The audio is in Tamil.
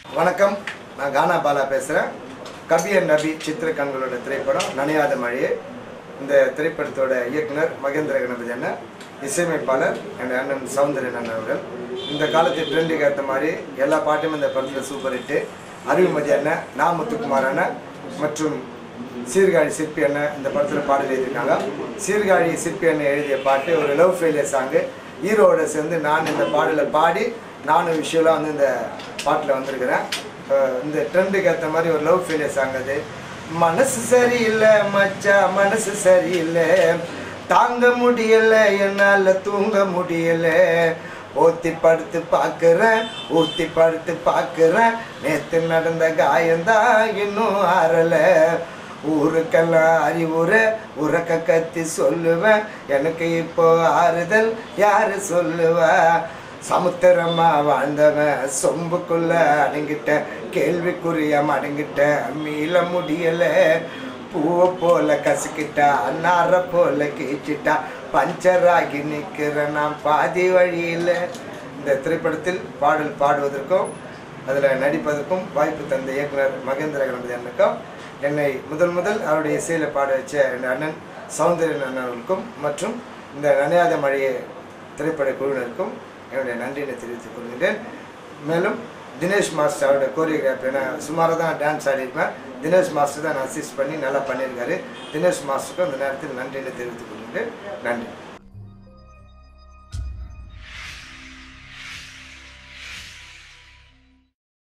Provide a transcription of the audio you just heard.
வணக்கம் நான் கானா பாலா பேசுகிறேன் கபியன் நபி சித்திர கண்களோட திரைப்படம் நனையாத மழையே இந்த திரைப்படத்தோட இயக்குனர் மகேந்திர கணபதி அண்ணன் இசையமைப்பாளர் என் அண்ணன் சௌந்தரன் அண்ணன் அவர்கள் இந்த காலத்து ட்ரெண்டுக்கு ஏற்ற மாதிரி எல்லா பாட்டும் இந்த படத்தில் சூப்பர் ஹிட்டு அறிவுமதி அண்ணன் நா முத்துக்குமார் அண்ணன் மற்றும் சீர்காழி சிற்பி அண்ணன் இந்த படத்தில் பாடல் எழுதியிருக்காங்க சீர்காழி சிற்பி அண்ணன் எழுதிய பாட்டு ஒரு லவ் ஃபெயிலியர் சாங்கு ஹீரோவோட சேர்ந்து நான் இந்த பாடலை பாடி நானும் விஷுவலாக வந்து இந்த பாட்டில் வந்திருக்கிறேன் அஹ் இந்த ட்ரெண்டுக்கு ஏற்ற மாதிரி ஒரு லவ் ஃபெயிலியர் சாங் அது மனசு சரியில்லை மச்சா மனசு சரியில்லை தாங்க முடியல என்னால் தூங்க முடியல ஊத்தி படுத்து பார்க்குறேன் ஊத்தி படுத்து பார்க்குறேன் நேற்று நடந்த காயம்தான் இன்னும் ஆறலை ஊருக்கெல்லாம் அறிவுரை உறக்க கத்தி சொல்லுவேன் எனக்கு இப்போ ஆறுதல் யாரு சொல்லுவா சமுத்திரமா வாழ்ந்தவன் சொம்புக்குள்ள அடங்கிட்ட கேள்விக்குரிய மடங்கிட்ட மீள முடியல பூவை போல கசிக்கிட்டா அன்னார போல கீச்சிட்டா பஞ்சராகி நிற்கிற நான் பாதி வழியில் இந்த திரைப்படத்தில் பாடல் பாடுவதற்கும் அதில் நடிப்பதற்கும் வாய்ப்பு தந்த இயக்குனர் மகேந்திர கணபதி அண்ணனுக்கும் என்னை முதல் முதல் அவருடைய இசையில் பாட வச்ச என் அண்ணன் சௌந்தரியன் அண்ணன் அவர்களுக்கும் மற்றும் இந்த நனையாத மழையை திரைப்பட குழுவினருக்கும் என்னுடைய நன்றியை தெரிவித்துக் கொள்கின்றேன் மேலும் தினேஷ் மாஸ்டர் அவருடைய கோரியோகிராஃபி நான் சுமாராக தான் டான்ஸ் ஆடிருப்பேன் தினேஷ் மாஸ்டர் தான் அசிஸ்ட் பண்ணி நல்லா பண்ணியிருக்காரு தினேஷ் மாஸ்டருக்கும் இந்த நேரத்தில் நன்றியை தெரிவித்துக் கொள்கின்றேன் நன்றி